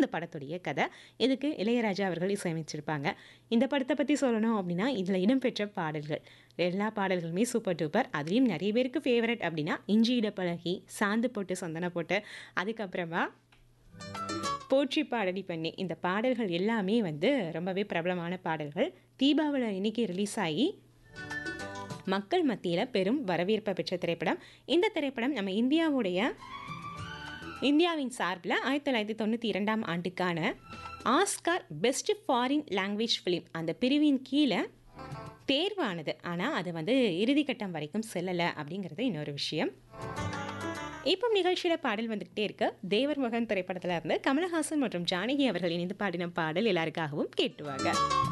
இந்த படத்துடைய கதை இதுக்கு இளையராஜா அவர்கள் இசையமைச்சிருப்பாங்க இந்த படத்தை பற்றி சொல்லணும் அப்படின்னா இதில் இடம்பெற்ற பாடல்கள் எல்லா பாடல்களுமே சூப்பர் டூப்பர் அதுலேயும் நிறைய பேருக்கு ஃபேவரட் அப்படின்னா இஞ்சி இடப்பழகி சாந்து போட்டு சந்தன போட்டு அதுக்கப்புறமா போற்றி பாடடி பண்ணி இந்த பாடல்கள் எல்லாமே வந்து ரொம்பவே பிரபலமான பாடல்கள் தீபாவளி இன்னைக்கு ரிலீஸ் ஆகி மக்கள் மத்தியில் பெரும் வரவேற்பை பெற்ற திரைப்படம் இந்த திரைப்படம் நம்ம இந்தியாவுடைய இந்தியாவின் சார்பில் ஆயிரத்தி தொள்ளாயிரத்தி தொண்ணூற்றி இரண்டாம் ஆண்டுக்கான Oscar best foreign language film அந்த பிரிவின் கீழே தேர்வானது ஆனால் அது வந்து இறுதிக்கட்டம் வரைக்கும் செல்லலை அப்படிங்கிறது இன்னொரு விஷயம் இப்போ நிகழ்ச்சியில் பாடல் வந்துக்கிட்டே இருக்கு தேவர் மகன் திரைப்படத்தில் இருந்து கமலஹாசன் மற்றும் ஜானகி அவர்கள் இணைந்து பாடின பாடல் எல்லாருக்காகவும் கேட்டுவாங்க